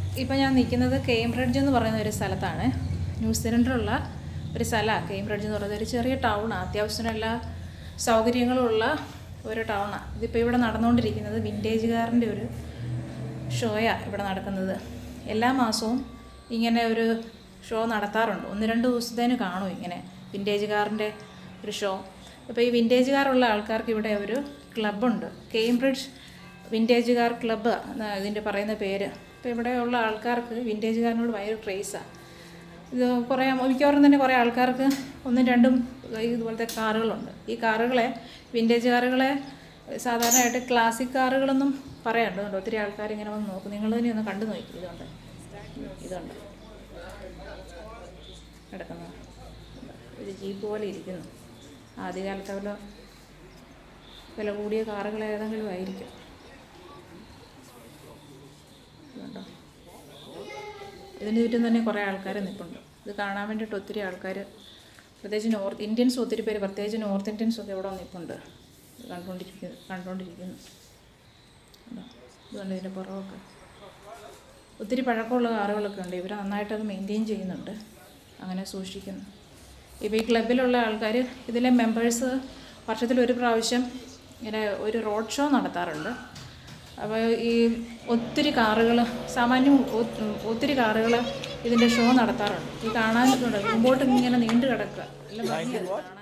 ഇപ്പം ഞാൻ നിൽക്കുന്നത് കേംബ്രിഡ്ജ് എന്ന് പറയുന്ന ഒരു സ്ഥലത്താണ് ന്യൂസിലൻഡിലുള്ള ഒരു സ്ഥലമാണ് കേംബ്രിഡ്ജ് എന്ന് പറയുന്നത് ഒരു ചെറിയ ടൗണാണ് അത്യാവശ്യത്തിന് എല്ലാ സൗകര്യങ്ങളുള്ള ഒരു ടൗണാണ് ഇതിപ്പോൾ ഇവിടെ നടന്നുകൊണ്ടിരിക്കുന്നത് വിൻറ്റേജുകാരൻ്റെ ഒരു ഷോയാണ് ഇവിടെ നടക്കുന്നത് എല്ലാ മാസവും ഇങ്ങനെ ഒരു ഷോ നടത്താറുണ്ട് ഒന്ന് രണ്ട് ദിവസത്തേന് കാണും ഇങ്ങനെ വിൻറ്റേജുകാരൻ്റെ ഒരു ഷോ അപ്പോൾ ഈ വിൻറ്റേജുകാരുള്ള ആൾക്കാർക്ക് ഇവിടെ ഒരു ക്ലബ്ബുണ്ട് കേംബ്രിഡ്ജ് വിൻറ്റേജുകാർ ക്ലബ്ബ് എന്നാണ് ഇതിൻ്റെ പറയുന്ന പേര് അപ്പോൾ ഇവിടെയുള്ള ആൾക്കാർക്ക് വിൻറ്റേജുകാരനോട് ഭയങ്കര ക്രേസാണ് ഇത് കുറേ മിക്കവാറും തന്നെ കുറേ ആൾക്കാർക്ക് ഒന്നും രണ്ടും ഇതുപോലത്തെ കാറുകളുണ്ട് ഈ കാറുകളെ വിൻറ്റേജ് കാറുകളെ സാധാരണയായിട്ട് ക്ലാസിക് കാറുകളൊന്നും പറയാറുണ്ട് ഒത്തിരി ആൾക്കാർ ഇങ്ങനെ വന്ന് നോക്കും നിങ്ങൾ തന്നെ ഒന്ന് കണ്ടു നോക്കി ഇതുണ്ട് ഇതുണ്ട് കിടക്കുന്ന ഒരു ജീപ്പ് പോലെ ഇരിക്കുന്നു ആദ്യകാലത്തെ വല്ല വില കൂടിയ കാറുകൾ ഏതെങ്കിലും ആയിരിക്കും ഇതുണ്ടോ ഇതിന് ചുറ്റും തന്നെ കുറേ ആൾക്കാർ നിൽപ്പുണ്ട് ഇത് കാണാൻ വേണ്ടിയിട്ട് ഒത്തിരി ആൾക്കാർ പ്രത്യേകിച്ച് നോർത്ത് ഇന്ത്യൻസ് ഒത്തിരി പേര് പ്രത്യേകിച്ച് നോർത്ത് ഇന്ത്യൻസ് ഒക്കെ ഇവിടെ നിൽപ്പുണ്ട് ഇത് കണ്ടുകൊണ്ടിരിക്കുന്നു കണ്ടുകൊണ്ടിരിക്കുന്നു കണ്ടോ? ഇതുകൊണ്ട് ഇതിൻ്റെ പുറമൊക്കെ ഒത്തിരി പഴക്കമുള്ള കാറുകളൊക്കെ ഉണ്ട് ഇവർ നന്നായിട്ട് അത് മെയിൻറ്റെയിൻ ചെയ്യുന്നുണ്ട് അങ്ങനെ സൂക്ഷിക്കുന്നു ഇപ്പോൾ ഈ ക്ലബിലുള്ള ആൾക്കാർ ഇതിലെ മെമ്പേഴ്സ് വർഷത്തിൽ ഒരു പ്രാവശ്യം ഇങ്ങനെ ഒരു റോഡ് ഷോ നടത്താറുണ്ട് അപ്പോൾ ഈ ഒത്തിരി കാറുകൾ സാമാന്യം ഒ- ഒത്തിരി കാറുകൾ ഇതിൻ്റെ ഷോ നടത്താറുണ്ട് ഈ കാണാൻ മുമ്പോട്ട് ഇങ്ങനെ നീണ്ടു കിടക്കുക നല്ല ഭംഗിയാണ് ഇത് കാണാൻ